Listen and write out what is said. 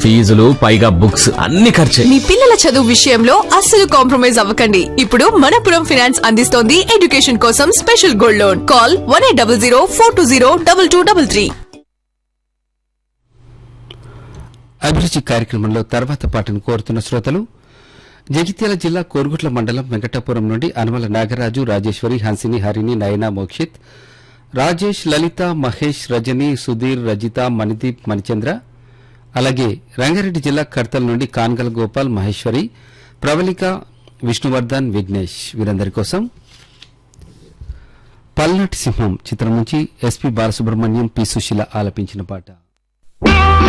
ఫీజులు పైగా బుక్స్ అన్ని ఖర్చే మీ పిల్లల చదువు విషయంలో అస్సలు కాంప్రమైజ్ అవ్వకండి ఇప్పుడు మనపురం ఫైనాన్స్ అందిస్తోంది ఎడ్యుకేషన్ కోసం special gold loan call one eight double zero four two zero double two double three అభిరుచి కార్యక్రమంలో తర్వాత పాటను కోరుతున్న శ్రోతలు జగిత్యాల జిల్లా కోరుగుట్ల మండలం వెంకటాపురం నుండి అనుమల నాగరాజు రాజేశ్వరి హన్సిని హరిణి నయన మోక్షిత్ రాజేష్ లలిత మహేష్ రజని సుధీర్ రజిత మణిదీప్ మణిచంద్ర అలాగే రంగారెడ్డి జిల్లా కర్తల నుండి కాన్గల్ గోపాల్ మహేశ్వరి ప్రవళిక విష్ణువర్ధన్ విఘ్నేష్ వీరందరి కోసం పల్నాటి సింహం చిత్రం నుంచి ఎస్పీ బాలసుబ్రహ్మణ్యం పి సుశీల ఆలపించిన పాట